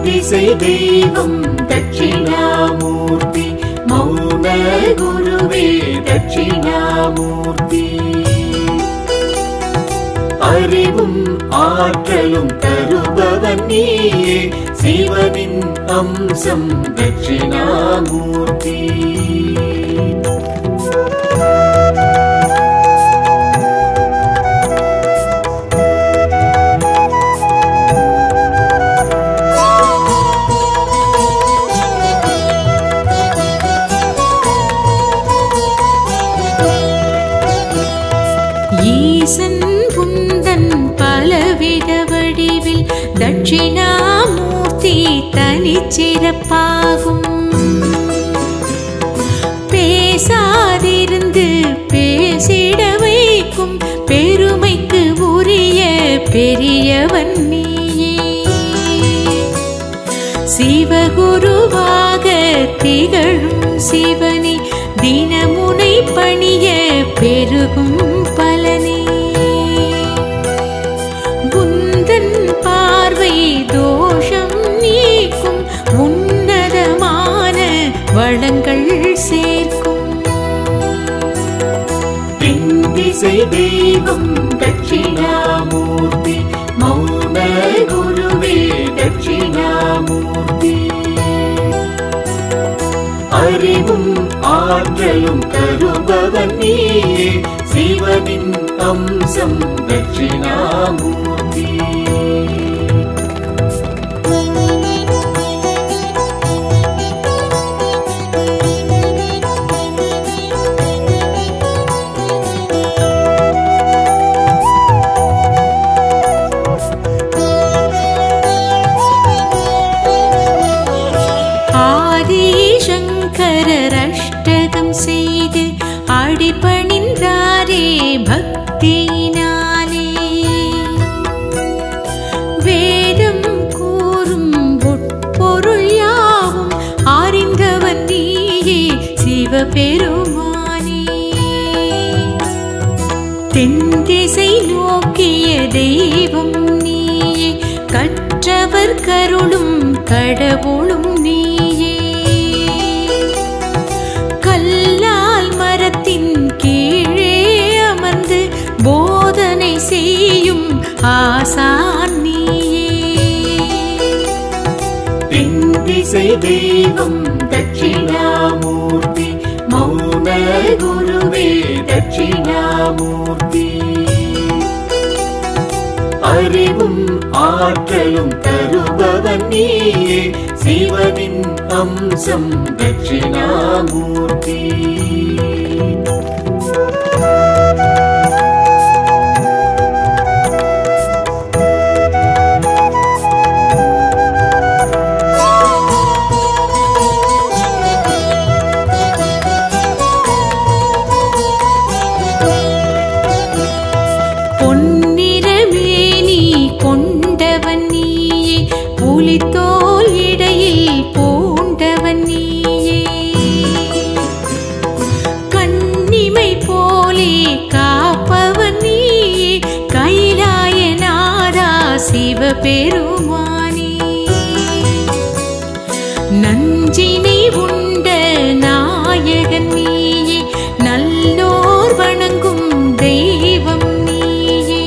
திசை தெய்வம் தட்சிணாமூர்த்தி மௌன குருவே தட்சிணாமூர்த்தி அறிவும் ஆற்றலும் தருபவன் நீயே சிவனின் அம்சம் தட்சிணாமூர்த்தி ஈசன் புந்தன் பலவித வடிவில் தட்சிணாமூர்த்தி தனிச்சிறப்பாகும் பேசாதிருந்து பேசிட வைக்கும் பெருமைக்கு உரிய பெரியவன் நீயே சிவகுருவாக திகழும் சிவனே தினமுனை பணிய பெருகும் பலனே குந்தன் பார்வை தோஷம் நீக்கும் உன்னதமான வளங்கள் சேர்க்கும் தென் திசை தெய்வம் தட்சிணாமூர்த்தி மௌன குருவே தட்சிணாமூர்த்தி அறிவும் ஆற்றலும் தருபவன் நீயே சிவனின் அம்சம் தட்சிணாமூர்த்தி ஆதிசங்கரர் அஷ்டகம் செய்து அடிபணிந்தாரே பக்தியினாலே வேதம் கூறும் உட்பொருள் யாவும் அறிந்தவன் நீயே சிவபெருமானே தென் திசை நோக்கிய தெய்வம் நீயே கற்றவர் கருளும் கடவுளும் நீயே கல்லால் மரத்தின் கீழே அமர்ந்து போதனை செய்யும் ஆசான் நீயே தென் திசை தெய்வம் தட்சிணாமூர்த்தி மௌன குருவே தட்சிணாமூர்த்தி அறிவும் ஆற்றலும் தருபவன் நீயே சிவனின் அம்சம் தட்சிணாமூர்த்தி பொன்னிறமேனி கொண்டவன் நீயே புலித்தோல் இடையில் பூண்டவன் நீயே கண்ணிமை போலே காப்பவன் நீயே கைலாயநாதா சிவபெருமானே நஞ்சினை உண்ட நாயகன் நீயே நல்லோர் வணங்கும் தெய்வம் நீயே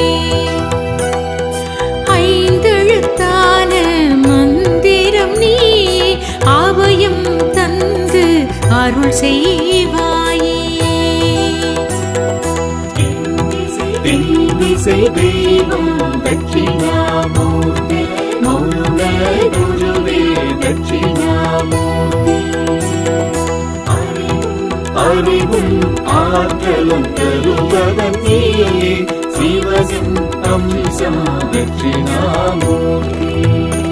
ஐந்தெழுத்தான மந்திரம் நீயே அபயம் தந்து அருள் செய்வாயே தென் திசை தெய்வம் தட்சிணாமூர்த்தி மௌன குருவே தட்சிணாமூர்த்தி அறிவும் ஆற்றலும் தருபவன் நீயே சிவசின் அம்சம் தட்சிணாமூர்த்தி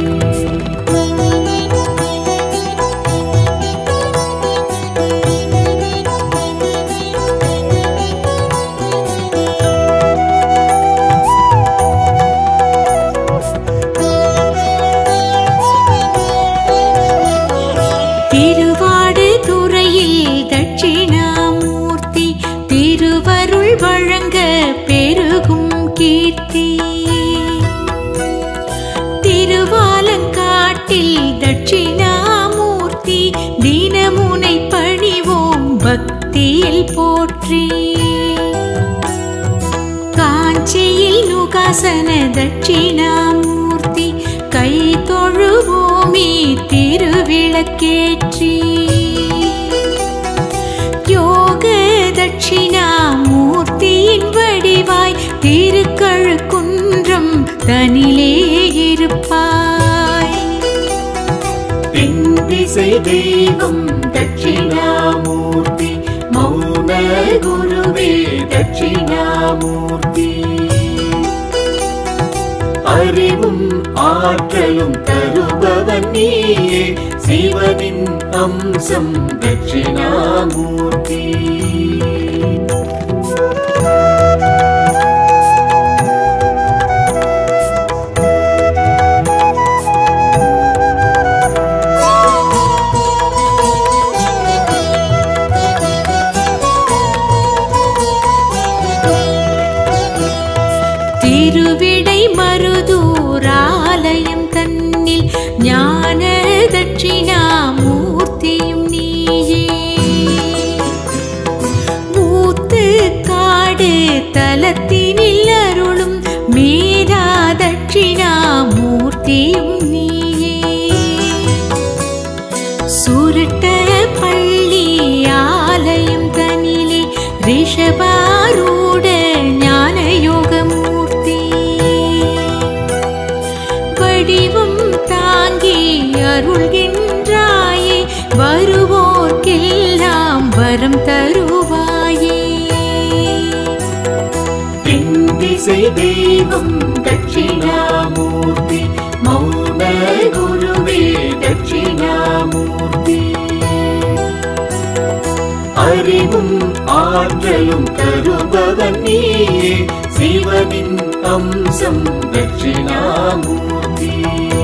திருவாடு துறையில் தட்சிணாமூர்த்தி திருவருள் வழங்க பெருகும் கீர்த்தி மூர்த்தியில் போற்றி காஞ்சியில் நுகாசன தட்சிணாமூர்த்தி கை தொழுவோமே திருவிளக்கேற்றி யோக தட்சிணாமூர்த்தியின் வடிவாய் திருக்கழுக்குன்றம் தனிலே இருப்பாய் தென் திசை தெய்வம் தட்சிணாமூர்த்தி மௌன குருவே தட்சிணாமூர்த்தி அறிவும் ஆற்றலும் தருபவன் நீயே சிவனின் அம்சம் தட்சிணாமூர்த்தி திருவிடை மருதூராலயம் தன்னில் ஞான தட்சிணாமூர்த்தியும் நீயே மூத்து காடு தலத்தினில் அருளும் மேதா தட்சிணாமூர்த்தியும் நீயே சுருட்ட பள்ளி ஆலயம் தனிலே ரிஷபாரூட ஞான யோகமூர்த்தி வடிவம் தாங்கி அருள்கின்றாயே வருவோர்க்கெல்லாம் வரம் தருவாயே தென் திசை தெய்வம் தட்சிணாமூர்த்தி மௌன குருவே தட்சிணாமூர்த்தி அறிவும் ஆற்றலும் தருபவன் நீயே சிவனின் அம்சம் தட்சிணாமூர்த்தி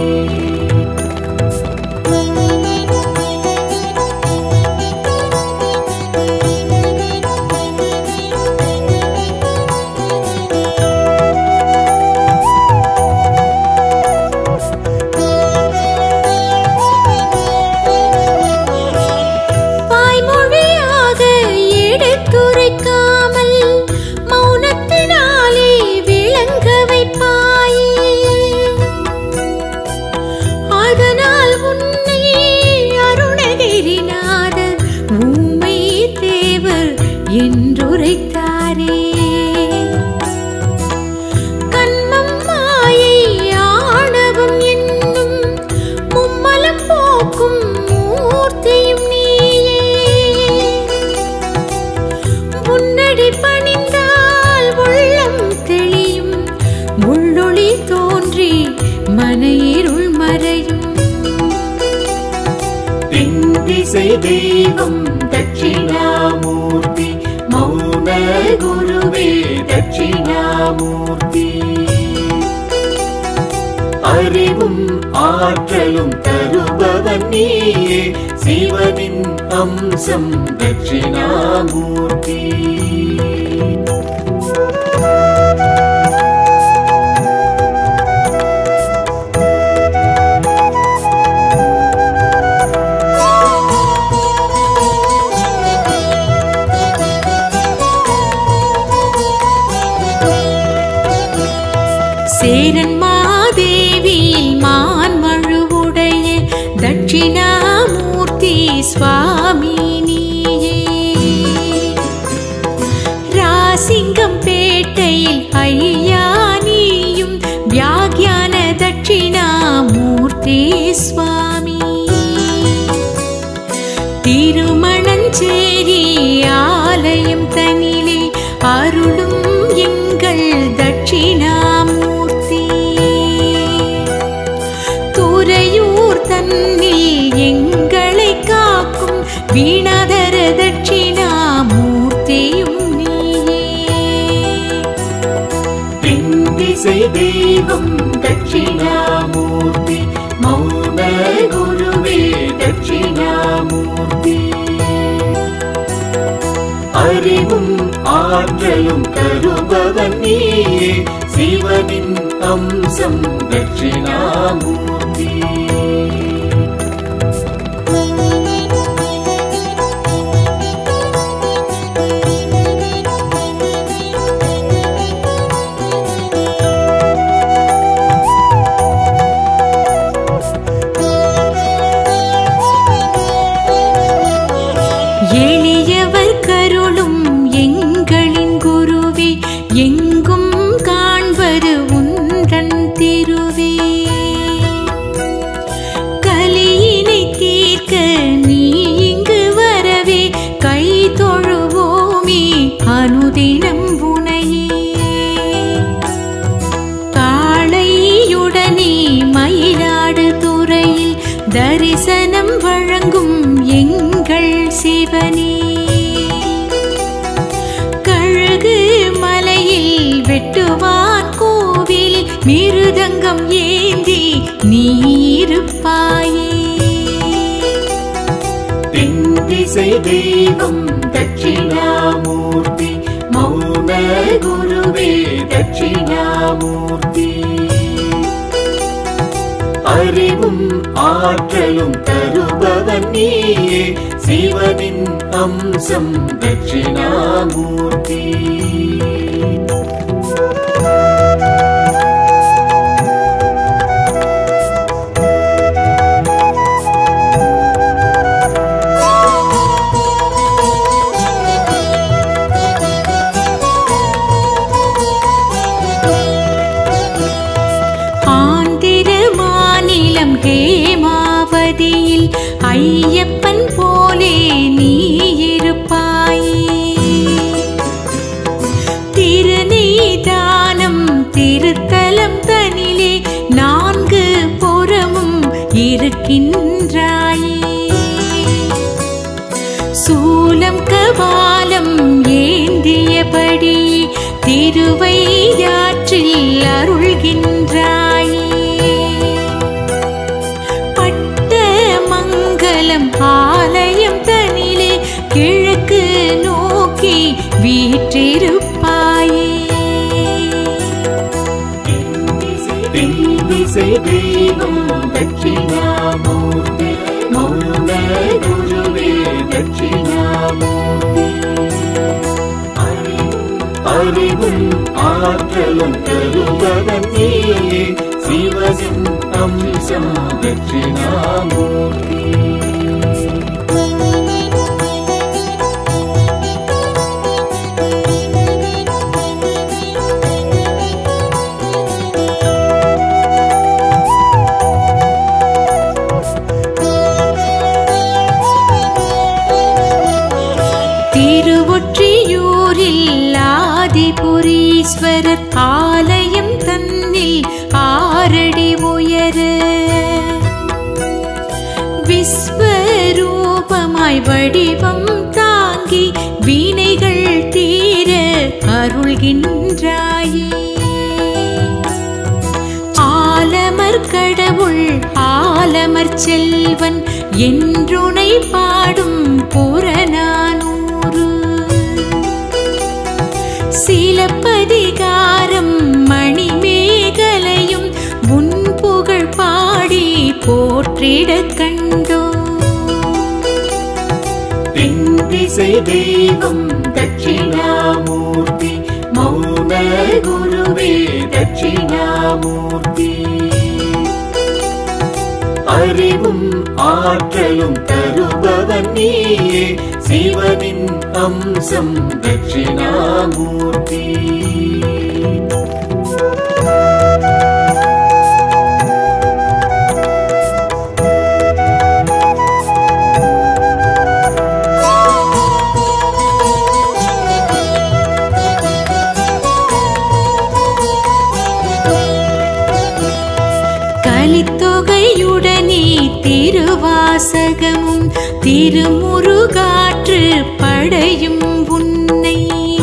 வாய்மொழியாக எடுத்துரைக்காமல் மௌனத்தினாலே விளங்க வைப்பாயே அதனால் உன்னை அருணகிரிநாதர் ஊமை தேவர் என்றுரைத்தாரே கண்மம் மாயை ஆணவம் என்னும் மும்மலம் போக்கும் மூர்த்தியும் நீயே முன்னடி பணிந்தால் உள்ளம் தெளியும் முள்ளொளி தோன்றி மன இருள் மறையும் தென் திசை தெய்வம் தட்சிணாமூர்த்தி மௌன குருவே தட்சிணாமூர்த்தி அறிவும் ஆற்றலும் தருபவன் நீயே சிவனின் அம்சம் தட்சிணாமூர்த்தி சேரன் மாதேவியில் மான்மழுவுடைய தட்சிணாமூர்த்தி சுவாமி நீயே ராசிங்கம் பேட்டையில் ஐயா நீயும் வியாகியான தட்சிணாமூர்த்தி சுவாமி திருமணஞ்சேரி ஆலயம் தனிலே அருளும் எங்கள் தட்சிணாமூர்த்தி துறையூர் தன்னில் எங்களை காக்கும் வீணாதர தட்சிணாமூர்த்தியும் நீயே தென் திசை தெய்வம் தட்சிணாமூர்த்தி மௌன குருவே தட்சிணாமூர்த்தி அறிவும் ஆற்றலும் தருபவன் நீயே சிவனின் அம்சம் தட்சிணாமூர்த்தி இருப்பாயே தென் திசை தெய்வம் தட்சிணாமூர்த்தி மௌன குருவே தட்சிணாமூர்த்தி அறிவும் ஆற்றலும் தருபவன் நீயே சிவனின் அம்சம் தட்சிணாமூர்த்தி ஆந்திர மாநிலம் ஹேமாவதியில் ஐயப்பன் போலே நீ இருப்பாயே திருநீதானம் திருத்தலம் தனிலே நான்கு புறமும் இருக்கின்றாயே சூலம் கபாலம் ஏந்தியபடி திருவையாற்றில் அருள்கின்றாயே பட்ட மங்கலம் ஆலயம் தனிலே கிழக்கு நோக்கி வீற்றிருப்பாயே தென் திசை தெய்வம் தட்சிணாமூர்த்தி மௌன குருவே தட்சிணாமூர்த்தி அறிவும் ஆற்றலும் தருபவன் நீயே சிவசின் அம்சம் தட்சிணாமூர்த்தி திருவொற்றியூரில் ஆதிபுரீஸ்வரர் ஆலயம் தன்னில் ஆரடி உயர விஸ்வரூபமாய் வடிவம் தாங்கி வீணைகள் தீர அருள்கின்றாயே ஆலமர் கடவுள் ஆலமர் செல்வன் என்றுனை பாடும் புறநானூறு சிலப்பதிகாரம் மணிமேகலையும் உன் புகழ் பாடி போற்றிடக் கண்டோ தென் திசை தெய்வம் தட்சிணாமூர்த்தி மௌன குருவே தட்சிணாமூர்த்தி அறிவும் ஆற்றலும் தருபவன் நீயே சிவனின் அம்சம் தட்சிணாமூர்த்தி கலித்தொகையுடனே திருவாசகமும் திருமுருகாற்று படையும் உன்னை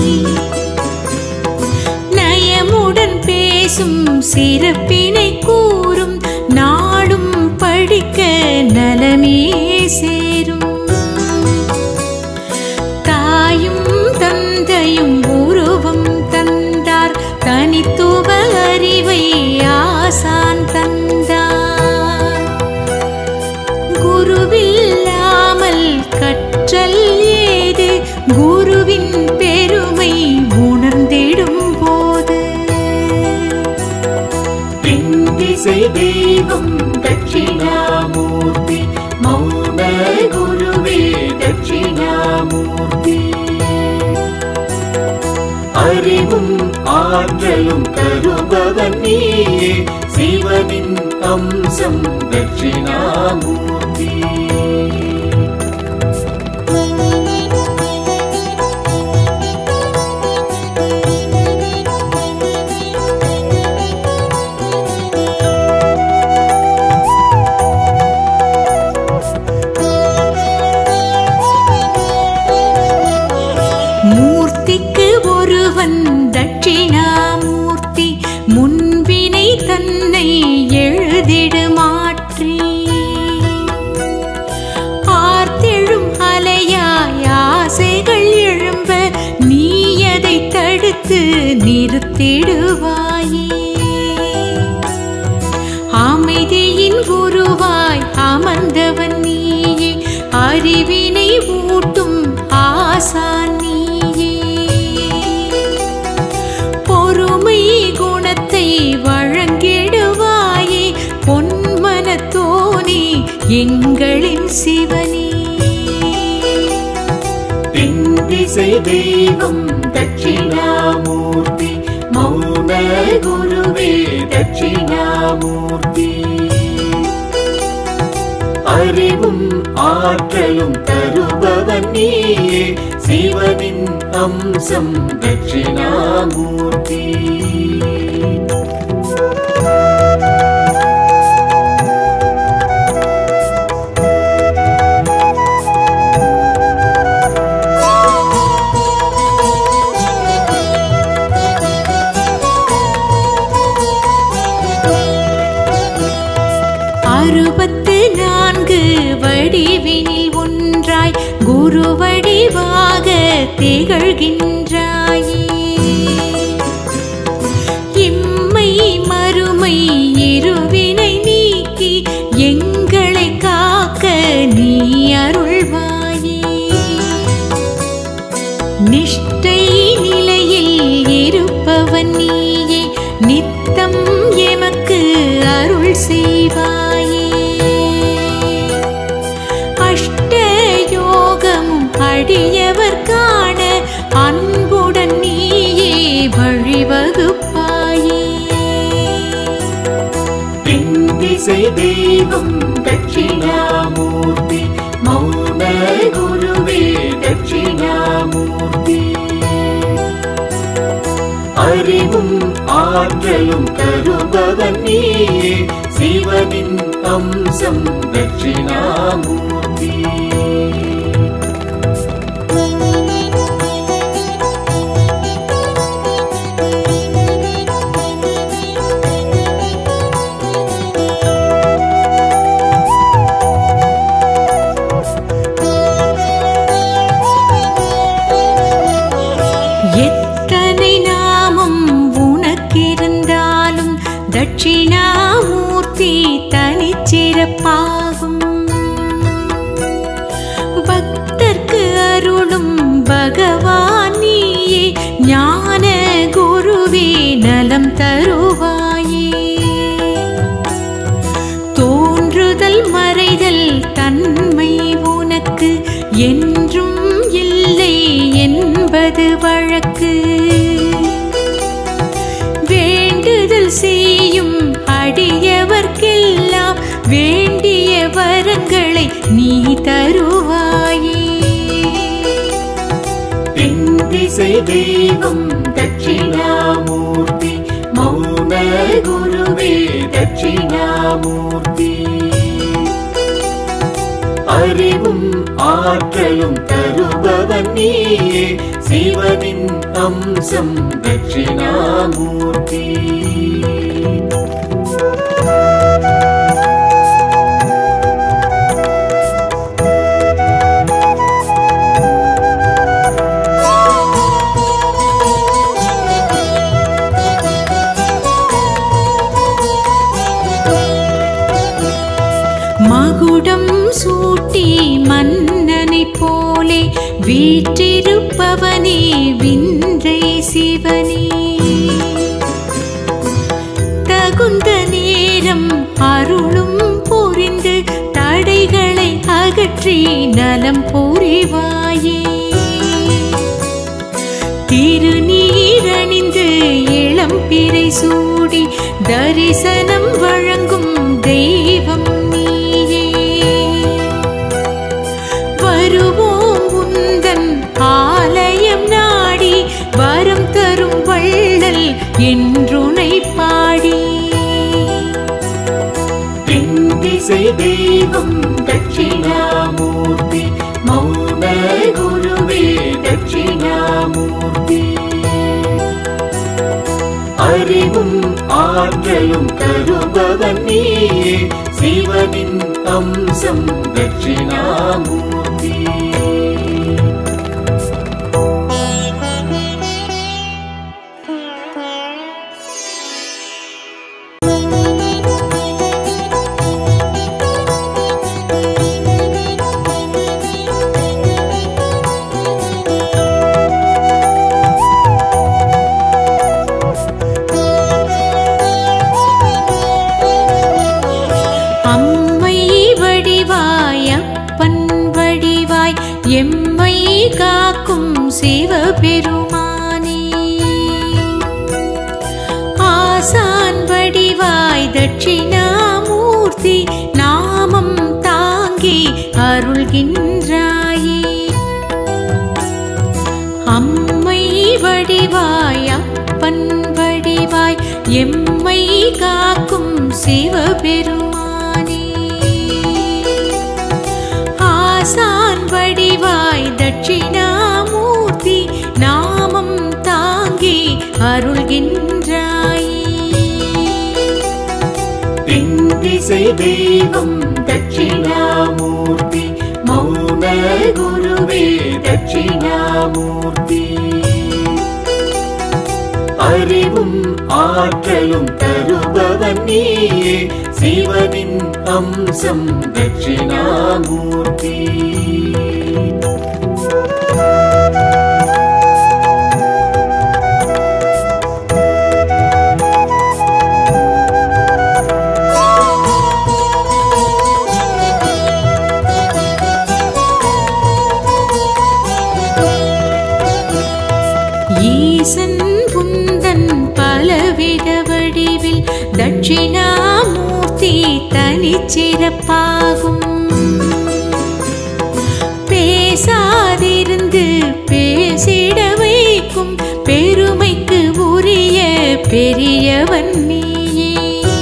நயமுடன் பேசும் சிறப்பினை கூறும் நாடும் படிக்க நலமே சேரும் தாயும் தந்தையும் உருவம் தந்தார் தனித்துவ அறிவை ஆசான் தந்தார் குருவில்லாமல் கற்றல் ஏது குருவின் பெருமை உணர்ந்திடும் போது தென் திசை தெய்வம் தட்சிணாமூர்த்தி மௌன குருவே தட்சிணாமூர்த்தி அறிவும் ஆற்றலும் தருபவன் நீயே சிவனின் அம்சம் தட்சிணாமூர்த்தி மூர்த்திக்கு ஒருவன் தட்சிணாமூர்த்தி முன்வினை தன்னை எழுதிடுமாறு தடுத்து நிறுத்திடுவாயே அமைதியின் குருவாய் அமர்ந்தவன் நீயே அறிவினை ஊட்டும் ஆசான் நீயே பொறுமை குணத்தை வழங்கிடுவாயே பொன்மனத்தோனே எங்களின் சிவனே தென் திசை தெய்வம் தட்சிணாமூர்த்தி மௌன குருவே தட்சிணாமூர்த்தி அறிவும் ஆற்றலும் தருபவன் நீயே சிவனின் அம்சம் தட்சிணாமூர்த்தி அறுபத்து நான்கு வடிவினில் ஒன்றாய் குரு வடிவாக திகழ்கின்றாயே இம்மை மறுமை இருவினை நீக்கி எங்களை காக்க நீ அருள்வாயே நிஷ்டை நிலையில் இருப்பவன் நீயே நித்தம் எமக்கு அருள் செய்வாயே அஷ்ட யோகமும் அடியவர் காண அன்புடன் நீயே வழிவகுப்பாயே தென் திசை தெய்வம் தட்சிணாமூர்த்தி மௌன குருவே தட்சிணாமூர்த்தி அறிவும் ஆற்றலும் தருபவன் நீயே சிவனின் அம்சம் தட்சிணாமூர்த்தி எத்தனை நாமம் உனக்கிருந்தாலும் தட்சிணாமூர்த்தி தனிச்சிறப்பாகும் பக்தர்க்கு அருளும் பகவான் நீயே ஞான குருவே நலம் தருவாயே தோன்றுதல் மறைதல் தன்மை உனக்கு என்றும் இல்லை என்பது வழக்கு வேண்டுதல் செய்யும் அடியவர்க்கெல்லாம் வேண்டிய வரங்களை நீ தருவாயே தென் திசை தெய்வம் தட்சிணாமூர்த்தி மௌன குருவே தட்சிணாமூர்த்தி அறிவும் ஆற்றலும் தருபவன் நீயே சிவனின் அம்சம் தட்சிணாமூர்த்தி மகுடம் சூட்டி மன்னனைப் போலே வீற்றிருப்பவனே விந்தை சிவனே தகுந்த நேரம் அருளும் புரிந்து தடைகளை அகற்றி நலம் புரிவாயே திருநீரணிந்து இளம் பிறை சூடி தரிசனம் வழங்கும் தெய்வம் நீயே வருவோம் உந்தன் ஆலயம் நாடி வரம் தரும் வள்ளல் என்றுனை பாடி தென் திசை தெய்வம் தட்சிணாமூர்த்தி மௌன குருவே தட்சிணாமூர்த்தி அறிவும் ஆற்றலும் தருபவன் நீயே சிவனின் அம்சம் தட்சிணாமூர்த்தி காக்கும் சிவபெருமானே ஆசான் வடிவாய் தட்சிணாமூர்த்தி நாமம் தாங்கி அருள்கின்றாயே திசை தெய்வம் தட்சிணாமூர்த்தி மௌன குருவே தட்சிணாமூர்த்தி அறிவும் ஆற்றலும் தருபவன் நீயே சிவனின் அம்சம் தட்சிணாமூர்த்தி ஈசன் புந்தன் பலவித வடிவில் தட்சிணாமூர்த்தி தனிச்சிறப்பாகும் பேசாதிருந்து பேசிட வைக்கும் பெருமைக்கு உரிய பெரியவன் நீயே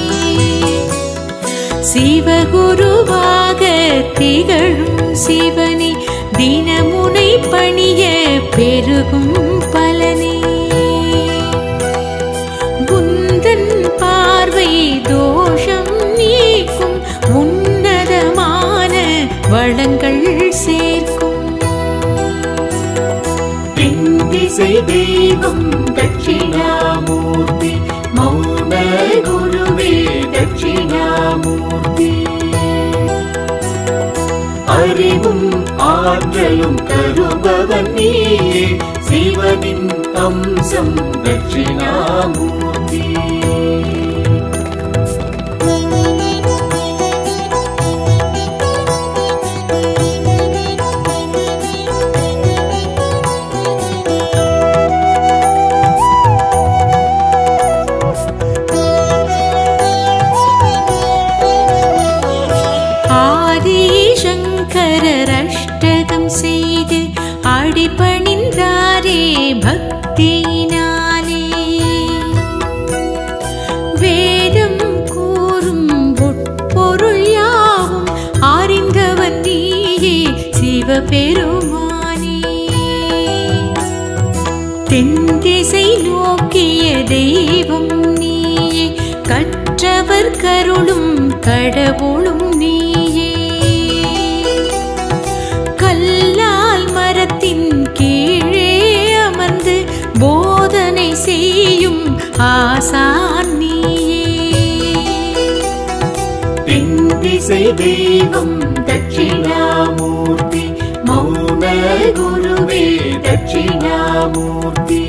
சிவகுருவாக திகழும் சிவனே தினமுனை பணிய பெருகும் பலனே குந்தன் பார்வை தோஷம் நீக்கும் உன்னதமான வளங்கள் சேர்க்கும் திசை தெய்வம் தட்சிணாமூர்த்தி மௌன குருவே தட்சிணாமூர்த்தி அறிவும் ஆற்றலும் தருபவன் நீயே சிவனின் அம்சம் தட்சிணாமூர்த்தி ஆதிசங்கரர் அஷ்டகம் செய்து அடிபணிந்தாரே பக்தியினாலே வேதம் கூறும் உட்பொருள் யாவும் அறிந்தவன் நீயே சிவபெருமானே தென் திசை நோக்கிய தெய்வம் நீயே கற்றவர் கருளும் கடவுளும் நீயே கல்லால் மரத்தின் கீழே அமர்ந்து போதனை செய்யும் ஆசான் நீயே திசை தெய்வம் தட்சிணாமூர்த்தி மௌன குருவே தட்சிணாமூர்த்தி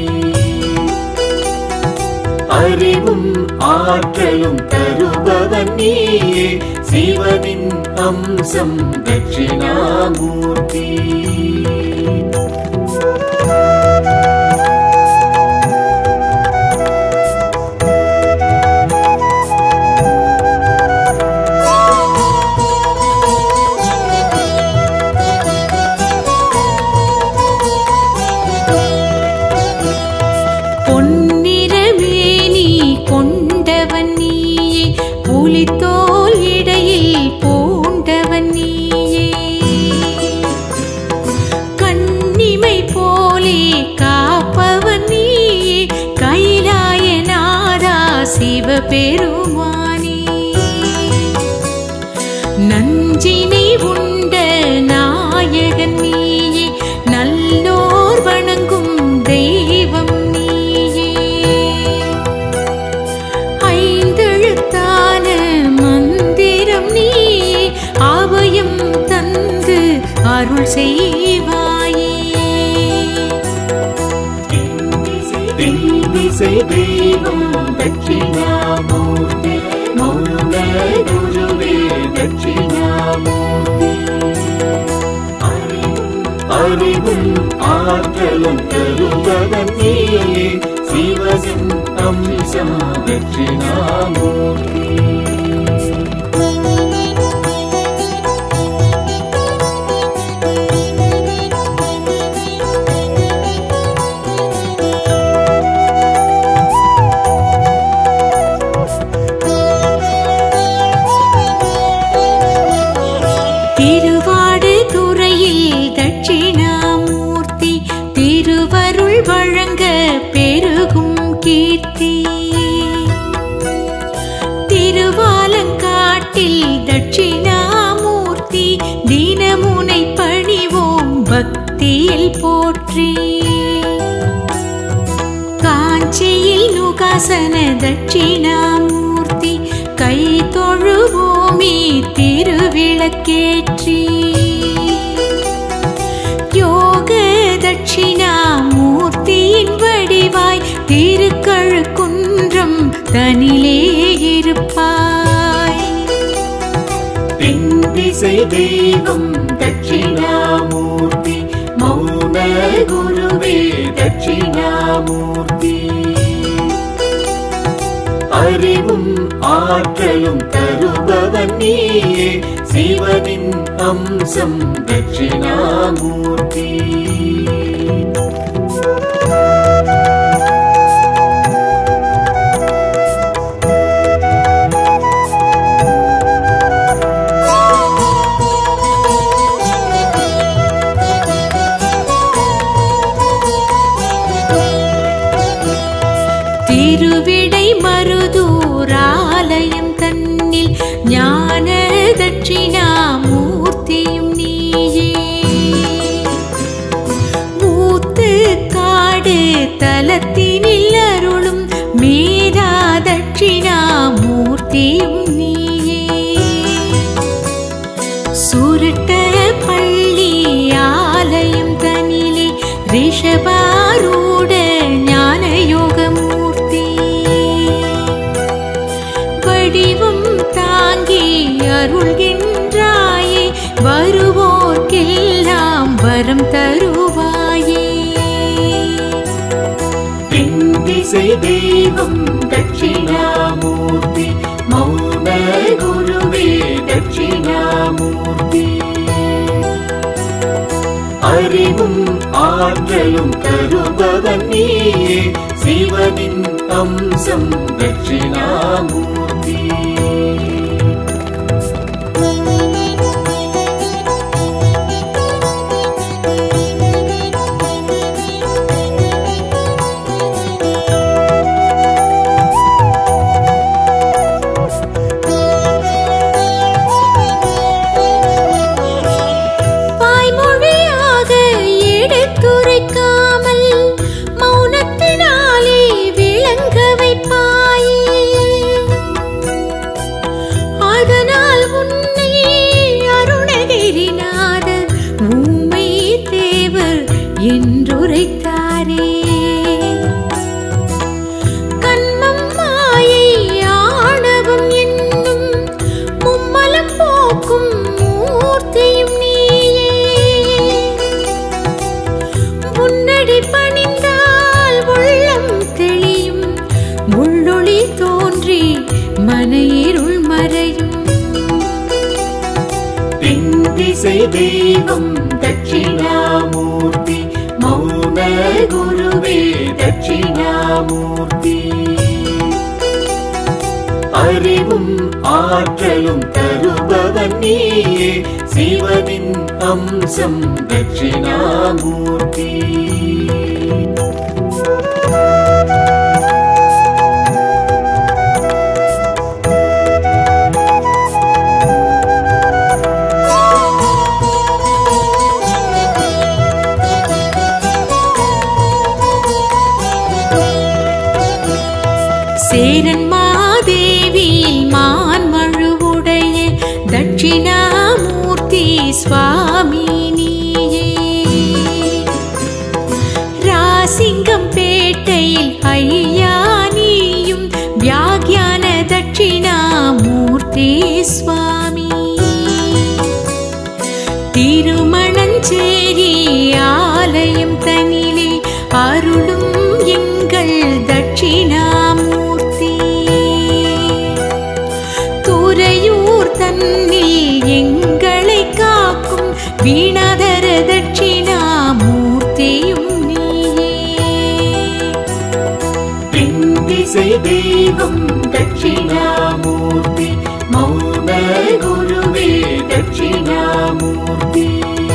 அறிவும் ஆற்றலும் தருபவன் நீயே சிவனின் அம்சம் தட்சிணாமூர்த்தி பொன்னிறமேனி கொண்டவன் நீயே புலித்தோல் இடையில் பூண்டவன் நீயே கண்ணிமை போலே காப்பவன் நீயே கைலாயநாதா சிவபெருமானே நஞ்சினை உண்ட நாயகன் நீயே நல்லோர் வணங்கும் தெய்வம் நீயே ஐந்தெழுத்தான மந்திரம் நீயே அபயம் தந்து அருள் செய்வாயே திசை தெய்வம் தட்சிணாமூர்த்தி மௌன குருவே தட்சிணாமூர்த்தி அறிவும் ஆற்றலும் தருபவன் நீயே சிவசின் அம்சம் தட்சிணாமூர்த்தி சிங்காசன தட்சிணாமூர்த்தி கை தொழுவோமே திருவிளக்கேற்றி யோக தட்சிணாமூர்த்தியின் வடிவாய் திருக்கழுக்குன்றம் தனிலே இருப்பாய் தென் திசை தெய்வம் தட்சிணாமூர்த்தி மௌன குருவே தட்சிணாமூர்த்தி அறிவும் ஆற்றலும் தருபவன் நீயே சிவனின் அம்சம் தட்சிணாமூர்த்தி திருவிடை மருதூராலயம் தன்னில் ஞான தட்சிணாமூர்த்தியும் நீயே மூத்து காடு தலத்தினில் அருளும் மேதா தட்சிணாமூர்த்தியும் நீயே சுருட்ட பள்ளி ஆலயம் தனிலே ரிஷபாரூட ஞான யோகமூர்த்தி வடிவம் தாங்கி அருள்கின்றாயே வருவோர்க்கெல்லாம் வரம் தருவாயே தென் திசை தெய்வம் தட்சிணாமூர்த்தி மௌன குருவே தட்சிணாமூர்த்தி அறிவும் ஆற்றலும் தருபவன் நீயே சிவனின் அம்சம் தட்சிணாமூர்த்தி வாய்மொழியாக எடுத்துரைக்காமல் மௌனத்தினாலே விளங்க வைப்பாயே அதனால் உன்னை அருணகிரிநாதர் ஊமை தேவர் என்றுரைத்தாரே கண்மம் மாயை ஆணவம் என்னும் மும்மலம் போக்கும் மூர்த்தியும் நீயே முன்னடி பணிந்தால் உள்ளம் தெளியும் முள்ளொளி தோன்றி மன இருள் மறையும் தென் திசை தெய்வம் தட்சிணாமூர்த்தி மௌன குருவே தட்சிணாமூர்த்தி அறிவும் ஆற்றலும் தருபவன் நீயே சிவனின் அம்சம் தட்சிணாமூர்த்தி சேரன் மாதேவி மான்மழுவுடைய தட்சிணாமூர்த்தி சுவாமி நீயே ராசிங்கம் பேட்டையில் ஐயா நீயும் வியாகியான தட்சிணாமூர்த்தி சுவாமி திருமணஞ்சேரி ஆலயம் தனிலே அருளும் எங்கள் தட்சிணாமூர்த்தி துறையூர் தன்னில் எங்களை காக்கும் வீணாதர தட்சிணாமூர்த்தியும் நீயே தென் திசை தெய்வம் தட்சிணாமூர்த்தி மௌன குருவே தட்சிணாமூர்த்தி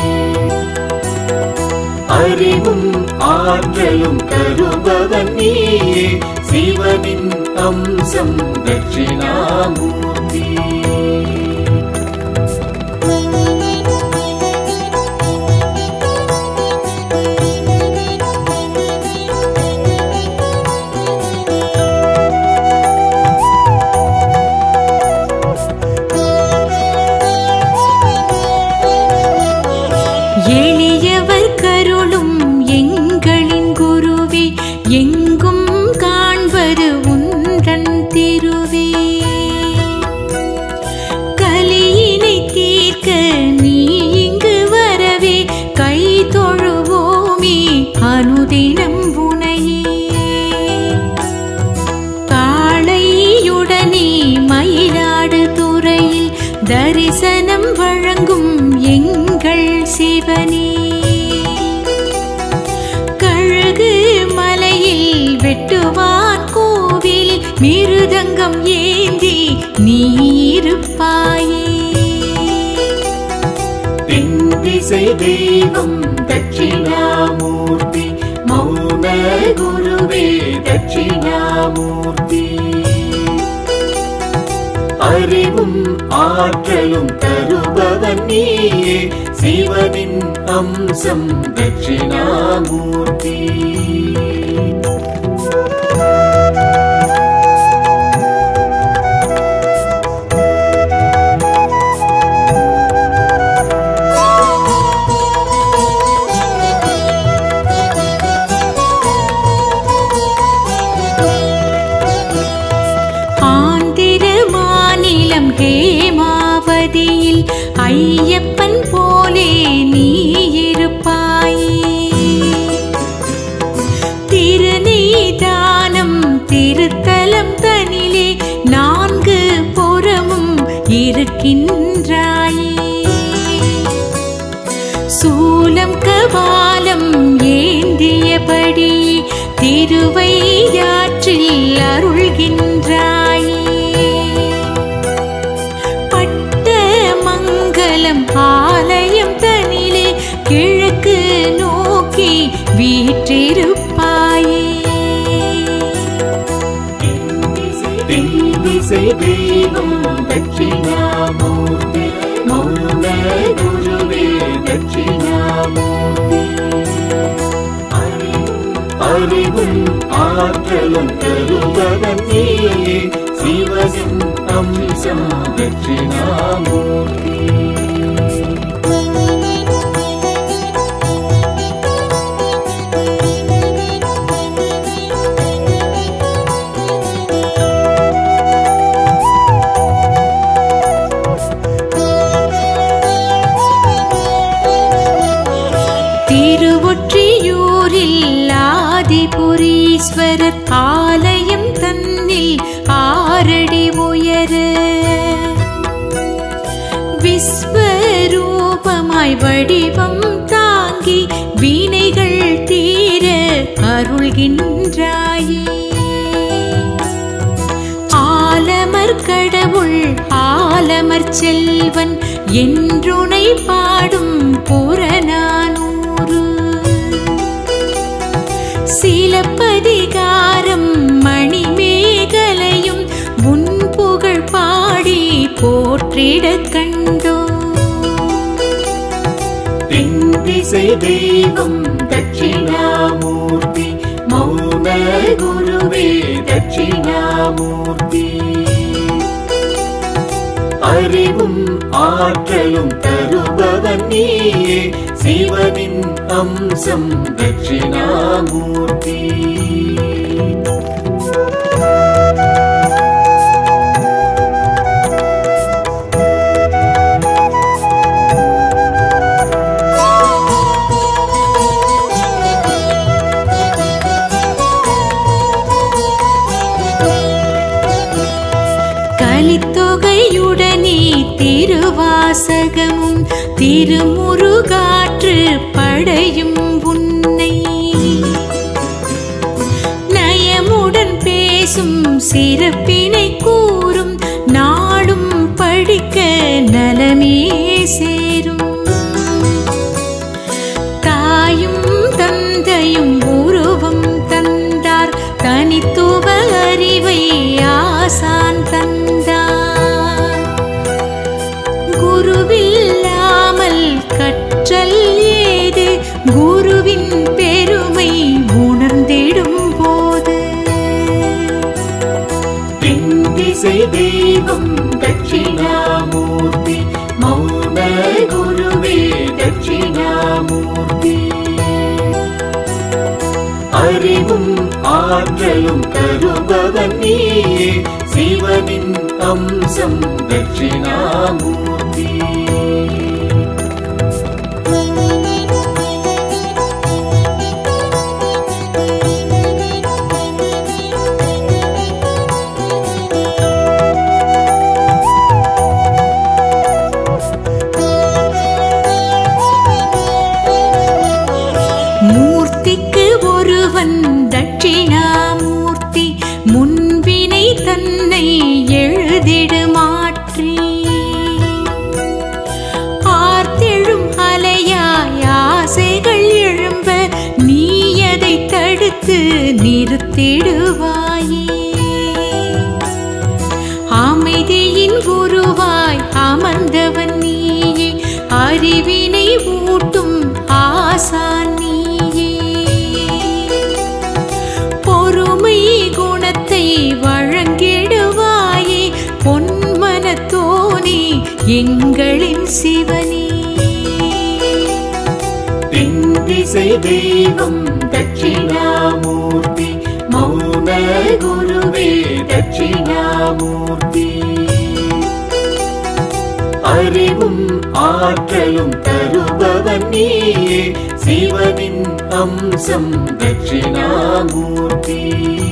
அறிவும் ஆற்றலும் தருபவன் நீயே சிவனின் அம்சம் தட்சிணாமூர்த்தி ஆ தரிசனம் வழங்கும் எங்கள் சிவனே கழுகு மலையில் வெட்டுவான் கோவில் மிருதங்கம் ஏந்தி நீருப்பாயே தென் திசை தெய்வம் தட்சிணாமூர்த்தி மௌன குருவே தட்சிணாமூர்த்தி அறிவும் ஆற்றலும் தருபவன் நீயே சிவனின் அம்சம் தட்சிணாமூர்த்தி ஆந்திர மாநிலம் ஹேமாவதியில் ஐயப்பன் போலே நீ இருப்பாயே திருநீதானம் திருத்தலம் தனிலே நான்கு புறமும் இருக்கின்றாயே சூலம் கபாலம் ஏந்தியபடி திருவையாற்றில் அருள்கின்றாயே பட்ட மங்கலம் ஆலயம் தனிலே கிழக்கு நோக்கி வீற்றிருப்பாயே தென் திசை தெய்வம் தட்சிணாமூர்த்தி மௌன குருவே தட்சிணாமூர்த்தி அறிவும் ஆற்றலும் தருபவன் நீயே சிவனின் அம்சம் தட்சிணாமூர்த்தி திருவொற்றியூரில் ஆதிபுரீஸ்வரர் ஆலயம் தன்னில் ஆரடி உயர விஸ்வரூபமாய் வடிவம் தாங்கி வினைகள் தீர அருள்கின்றாயே ஆலமர் கடவுள் ஆலமர் செல்வன் என்றுனை பாடும் புறநானூறு சிலப்பதிகாரம் மணிமேகலையும் உன் புகழ் பாடி போற்றிடக் கண்டோ தென் திசை தெய்வம் தட்சிணாமூர்த்தி மௌன குருவே தட்சிணாமூர்த்தி அறிவும் ஆற்றலும் தருபவன் நீயே சிவனின் அம்சம் தட்சிணாமூர்த்தி கலித்தொகையுடனே திருவாசகமும் திருமுருகாற்று படையும் உன்னை நயமுடன் பேசும் சிறப்பினை கூறும் நாடும் படிக்க நலமே சேரும் தாயும் தந்தையும் உருவம் தந்தார் தனித்துவ அறிவை ஆசான் தந்தார் குருவில்லாமல் கற்றல் ஏது குருவின் பெருமை உணர்ந்திடும் போது தென் திசை தெய்வம் தட்சிணாமூர்த்தி மௌன குருவே தட்சிணாமூர்த்தி அறிவும் ஆற்றலும் தருபவன் நீயே சிவனின் அம்சம் தட்சிணாமூர்த்தி தடுத்து நிறுத்திடுவாயே அமைதியின் குருவாய் அமர்ந்தவன் நீயே அறிவினை ஊட்டும் ஆசான் நீயே பொறுமை குணத்தை வழங்கிடுவாயே பொன்மனத்தோனே எங்களின் சிவனே தென் திசை தெய்வம் தட்சிணாமூர்த்தி மௌன குருவே தட்சிணாமூர்த்தி அறிவும் ஆற்றலும் தருபவன் நீயே சிவனின் அம்சம் தட்சிணாமூர்த்தி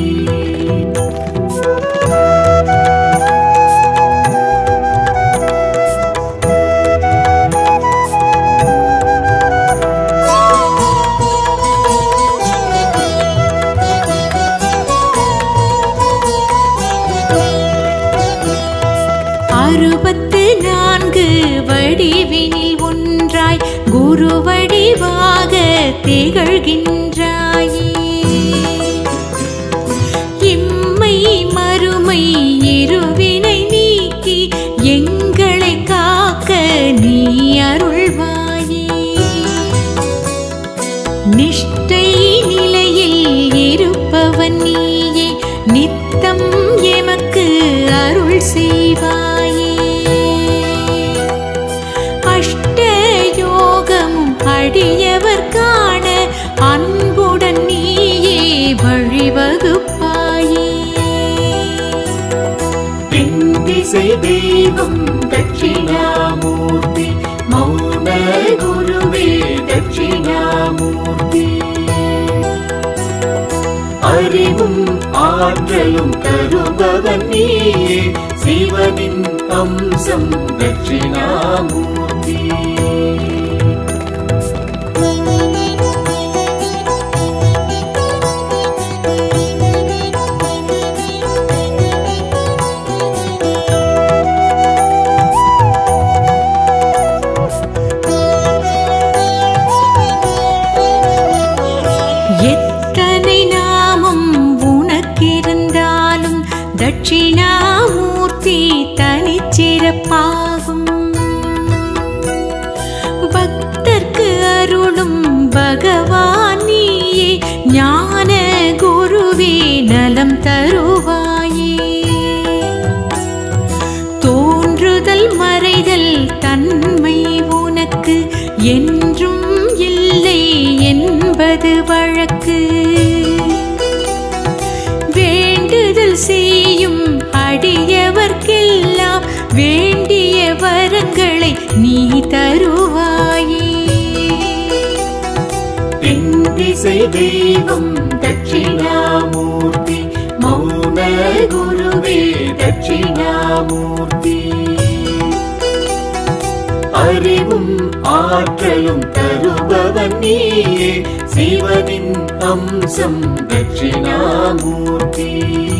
அறுபத்து நான்கு வடிவினில் ஒன்றாய் குரு வடிவாக திகழ்கின்றாயே இம்மை மறுமை இருவினை நீக்கி எங்களை காக்க நீ அருள்வாயே நிஷ்டை நிலையில் இருப்பவன் நீயே நித்தம் எமக்கு அருள் செய்வாயே அஷ்ட யோகமும் அடியவர் காண அன்புடன் நீயே வழிவகுப்பாயே தென் திசை தெய்வம் தட்சிணாமூர்த்தி மௌன குருவே தட்சிணாமூர்த்தி அறிவும் ஆற்றலும் தருபவன் நீயே சிவனின் அம்சம் தட்சிணாமூர்த்தி எத்தனை நாமம் உனக்கிருந்தாலும் தட்சிணாமூர்த்தி தனிச்சிறப்பாகும் பக்தர்க்கு அருளும் பகவான் நீயே ஞான குருவே நலம் தருவாயே தோன்றுதல் மறைதல் தன்மை உனக்கு என்றும் இல்லை என்பது வழக்கு வேண்டுதல் செய்யும் அடியவர்க்கெல்லாம் வேண்டிய வரங்களை நீ தருவாயே தென் திசை தெய்வம் தட்சிணாமூர்த்தி மௌன குருவே தட்சிணாமூர்த்தி அறிவும் ஆற்றலும் தருபவன் நீயே சிவனின் அம்சம் தட்சிணாமூர்த்தி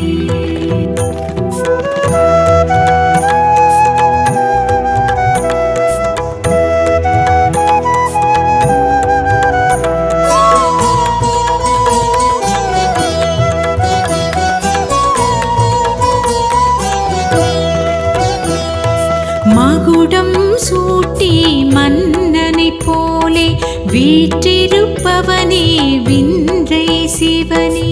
மகுடம் சூட்டி மன்னனைப் போலே வீற்றிருப்பவனே விந்தை சிவனே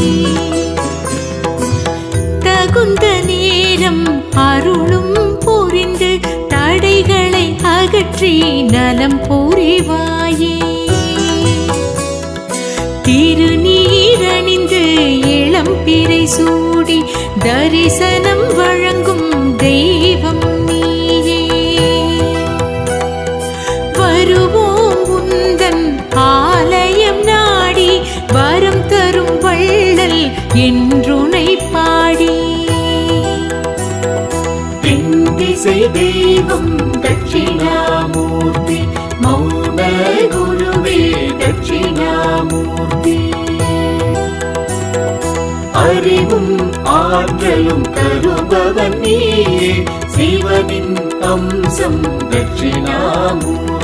தகுந்த நேரம் அருளும் புரிந்து தடைகளை அகற்றி நலம் புரிவாயே திருநீரணிந்து இளம் பிறை சூடி தரிசனம் வழங்கும் தெய்வம் நீயே வருவோம் உந்தன் ஆலயம் நாடி வரம் தரும் வள்ளல் என்றுனை பாடி தென் திசை தெய்வம் தட்சிணாமூர்த்தி மௌன குருவே தட்சிணாமூர்த்தி அறிவும் ஆற்றலும் தருபவன் நீயே சிவனின் அம்சம் தட்சிணாமூர்த்தி